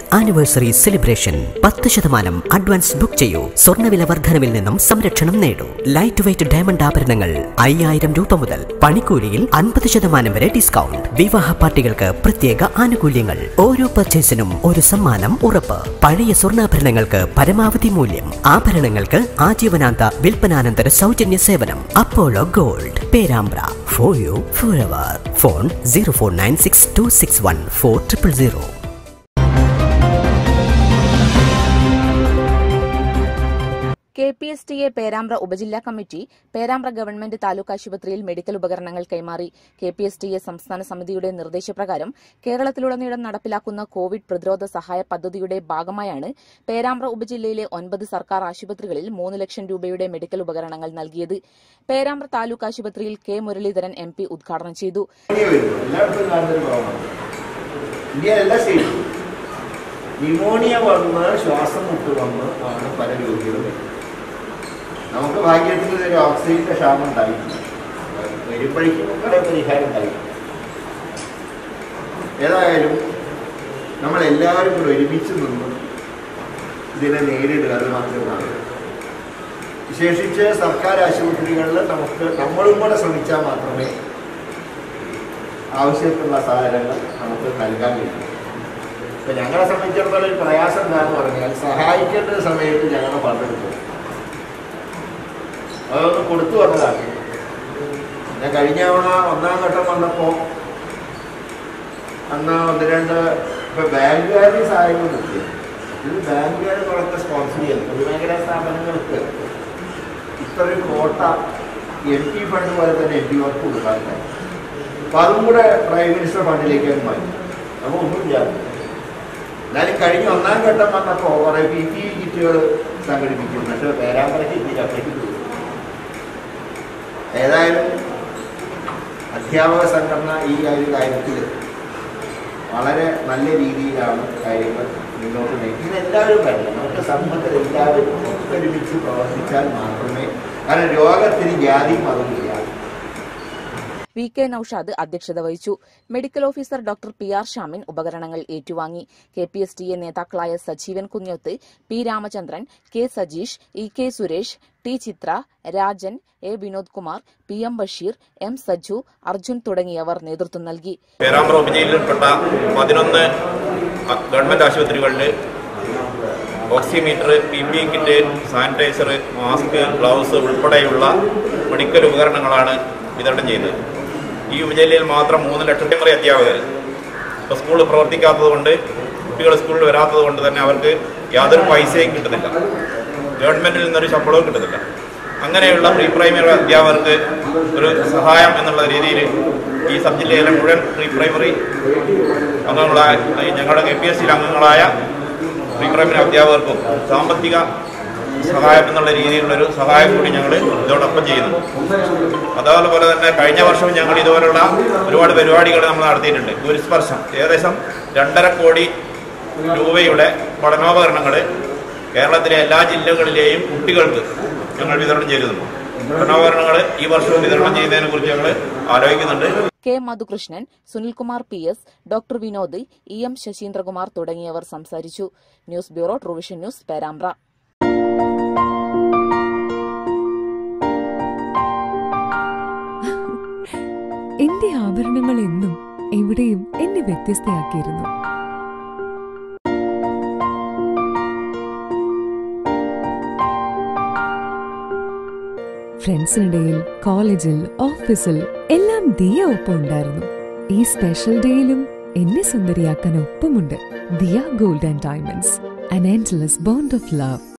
Anniversary celebration പത്ത് ശതമാനം advance book ചെയ്യൂ സ്വർണ്ണവില വർധനവിൽ നിന്നും സംരക്ഷണം നേടൂ ലൈറ്റ് വെയിറ്റ് ഡയമണ്ട് ആഭരണങ്ങൾ അയ്യായിരം രൂപ മുതൽ പണിക്കൂലിയിൽ അൻപത് ശതമാനം വരെ ഡിസ്കൗണ്ട് വിവാഹ പാർട്ടികൾക്ക് പ്രത്യേക ആനുകൂല്യങ്ങൾ ഓരോ പർച്ചേസിനും ഒരു സമ്മാനം ഉറപ്പ് പഴയ സ്വർണ്ണാഭരണങ്ങൾക്ക് പരമാവധി മൂല്യം ആഭരണങ്ങൾക്ക് ആജീവനാന്ത വിൽപ്പനാനന്തര സൗജന്യ സേവനം Apollo gold Perambra for you forever phone zero four nine six two six one four triple zero K P S T A Perambra ഉപജില്ലാ കമ്മിറ്റി പേരാമ്പ്ര ഗവൺമെന്റ് താലൂക്ക് ആശുപത്രിയിൽ മെഡിക്കൽ ഉപകരണങ്ങൾ കൈമാറി K P S T A സംസ്ഥാന സമിതിയുടെ നിർദ്ദേശപ്രകാരം കേരളത്തിലുടനീളം നടപ്പിലാക്കുന്ന കോവിഡ് പ്രതിരോധ സഹായ പദ്ധതിയുടെ ഭാഗമായാണ് പേരാമ്പ്ര ഉപജില്ലയിലെ ഒൻപത് സർക്കാർ ആശുപത്രികളിൽ മൂന്ന് ലക്ഷം രൂപയുടെ മെഡിക്കൽ ഉപകരണങ്ങൾ നൽകിയത് പേരാമ്പ്ര താലൂക്ക് ആശുപത്രിയിൽ കെ മുരളീധരൻ എം പി ഉദ്ഘാടനം ചെയ്തു ന്യൂമോണിയ വരും എല്ലായിടത്തും കാണുന്നൊരു ഭാവമാണ് ഇന്ത്യയിലെല്ലാ സ്റ്റേറ്റും ന്യൂമോണിയ വന്ന് ശ്വാസം മുട്ട് വന്ന് ആണ് പല രോഗികളും വരുന്നത്. നമുക്ക് ഭാഗ്യത്തിൽ ഒരു ഓക്സിജന്റെ ക്ഷാമം ഉണ്ടായിട്ടില്ല വരുമ്പോഴേക്കും കുറെ പരിഹാരം ഉണ്ടായി ഏതായാലും നമ്മൾ എല്ലാവരും കൂടെ ഒരുമിച്ച് നിന്ന് ഇതിനെ നേരിടുക അത് മാത്രമാണ് വിശേഷിച്ച് സർക്കാർ ആശുപത്രികളിൽ നമുക്ക് നമ്മളും കൂടെ ശ്രമിച്ചാൽ മാത്രമേ ആവശ്യത്തിനുള്ള സാധനങ്ങൾ നമുക്ക് നൽകാൻ കഴിയും ഇപ്പം ഞങ്ങളെ സംബന്ധിച്ചിടത്തോളം ഒരു പ്രയാസം എന്താണെന്ന് പറഞ്ഞാൽ സഹായിക്കേണ്ട ഒരു സമയത്ത് ഞങ്ങൾ പങ്കെടുക്കും അതൊന്ന് കൊടുത്തു വന്നതാണ് ഞാൻ കഴിഞ്ഞ തവണ ഒന്നാം ഘട്ടം വന്നപ്പോൾ അന്ന് ഒന്ന് രണ്ട് ഇപ്പം ബാങ്കുകാരുടെ സഹായങ്ങൾ കിട്ടി ഇത് ബാങ്കുകാർ കുറച്ച് സ്പോൺസർ ചെയ്യുന്നു പൊതുമേഖലാ സ്ഥാപനങ്ങൾക്ക് ഇത്രയും കോട്ട എം പി ഫണ്ട് പോലെ തന്നെ എം പിമാർക്ക് കൊടുക്കാറുണ്ടായി അപ്പൊ അതും കൂടെ പ്രൈം മിനിസ്റ്റർ ഫണ്ടിലേക്ക് അത് മാറ്റി അപ്പോൾ ഒന്നും ചെയ്യാതെ എന്നാലും കഴിഞ്ഞ ഒന്നാം ഘട്ടം വന്നപ്പോൾ കുറേ പി പി കിറ്റുകൾ സംഘടിപ്പിക്കും പക്ഷേ പേരാമ്പറയ്ക്ക് ഇതിനപ്പുറേക്ക് പോയി ഏതായാലും അധ്യാപക സംഘടന ഈ ഒരു കാര്യത്തിൽ വളരെ നല്ല രീതിയിലാണ് കാര്യങ്ങൾ മുന്നോട്ട് നയിക്കുന്നത് ഇതിനെല്ലാവരും വരണം നമുക്ക് സമൂഹത്തിൽ എല്ലാവരും ഒത്തൊരുമിച്ച് പ്രവർത്തിച്ചാൽ മാത്രമേ കാരണം രോഗത്തിന് ജാതി മതമില്ല വി കെ നൌഷാദ് അധ്യക്ഷത വഹിച്ചു medical officer doctor P R Shamin ഉപകരണങ്ങൾ ഏറ്റുവാങ്ങി K P S T A നേതാക്കളായ Sajeevan Kunjoth P Ramachandran K Sajeesh E K Suresh T Chithra Rajan A Vinod Kumar P M Basheer M Saju Arjun തുടങ്ങിയവർ നേതൃത്വം നൽകി പേരാമ്പ്ര ഉപജില്ലയിൽപ്പെട്ട പതിനൊന്ന് ഗവൺമെൻറ് ആശുപത്രികളിൽ oximeter P P kit sanitizer mask gloves ഉൾപ്പെടെയുള്ള മെഡിക്കൽ ഉപകരണങ്ങളാണ് വിതരണം ചെയ്യുന്നത് ഈ ഉപജില്ലയിൽ മാത്രം മൂന്ന് ലക്ഷത്തി വരെ അധ്യാപകർ ഇപ്പോൾ സ്കൂൾ പ്രവർത്തിക്കാത്തത് കൊണ്ട് കുട്ടികൾ സ്കൂളിൽ വരാത്തത് കൊണ്ട് തന്നെ അവർക്ക് യാതൊരു പൈസയും കിട്ടുന്നില്ല ഗവൺമെൻറ്റിൽ നിന്നൊരു ശമ്പളവും കിട്ടുന്നില്ല അങ്ങനെയുള്ള പ്രീ പ്രൈമറി അധ്യാപകർക്ക് ഒരു സഹായം എന്നുള്ള രീതിയിൽ ഈ സബ് ജില്ലയിലെ മുഴുവൻ പ്രീ പ്രൈമറി അംഗങ്ങളായ ഞങ്ങളുടെ കെ പി എസ് സിയിലെ അംഗങ്ങളായ പ്രീ പ്രൈമറി അധ്യാപകർക്കും സാമ്പത്തിക സഹായം എന്നുള്ള രീതിയിലുള്ളൊരു സഹായം കൂടി ഞങ്ങൾ ഇതോടൊപ്പം ചെയ്യുന്നു അതുപോലെ തന്നെ കഴിഞ്ഞ വർഷവും ഞങ്ങൾ ഇതുപോലുള്ള ഒരുപാട് പരിപാടികൾ നമ്മൾ നടത്തിയിട്ടുണ്ട് ഗുരുസ്പർശം ഏകദേശം രണ്ടര കോടി രൂപയുടെ പഠനോപകരണങ്ങൾ കേരളത്തിലെ എല്ലാ ജില്ലകളിലെയും കുട്ടികൾക്ക് ഞങ്ങൾ വിതരണം ചെയ്തിരുന്നു പഠനോപകരണങ്ങൾ ഈ വർഷവും വിതരണം ചെയ്യുന്നതിനെ കുറിച്ച് ഞങ്ങൾ ആലോചിക്കുന്നുണ്ട് K Madhukrishnan Sunilkumar P S doctor Vinod E M Sasheendrakumar തുടങ്ങിയവർ സംസാരിച്ചു news bureau Truevision news Perambra എന്റെ ആഭരണങ്ങൾ എന്നും എവിടെയും എന്നെ വ്യത്യസ്തയാക്കിയിരുന്നു ഫ്രണ്ട്സിനിടയിൽ കോളേജിൽ ഓഫീസിൽ എല്ലാം ദിയ ഒപ്പം ഉണ്ടായിരുന്നു ഈ സ്പെഷ്യൽ ഡേയിലും എന്നെ സുന്ദരിയാക്കാൻ ഒപ്പമുണ്ട് Diya gold and diamonds an endless bond of love